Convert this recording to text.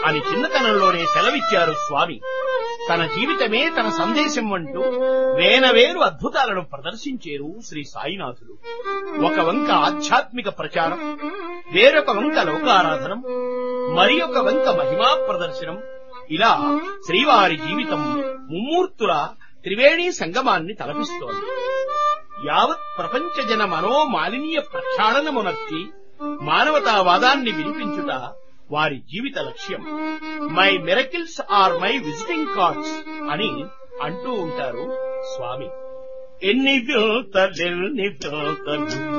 అని చిన్నతనంలోనే సెలవిచ్చారు స్వామి తన జీవితమే తన సందేశం అంటూ వేనవేరు అద్భుతాలను ప్రదర్శించారు శ్రీ సాయినాథుడు ఒక వంక ఆధ్యాత్మిక ప్రచారం వేరొక వంక లోకారాధనం మరి ఒక వంక మహిమా ప్రదర్శనం ఇలా శ్రీవారి జీవితం ముమ్మూర్తుల త్రివేణి సంగమాన్ని తలపిస్తోంది యావత్ ప్రపంచ జన మనోమాలిన్య ప్రక్షాళనమునర్చి మానవతావాదాన్ని వినిపించుట వారి జీవిత లక్ష్యం my miracles are my visiting cards అని అంటూ ఉంటారు స్వామి ఎన్ని వ్యూతలెన్ని వ్యూతలు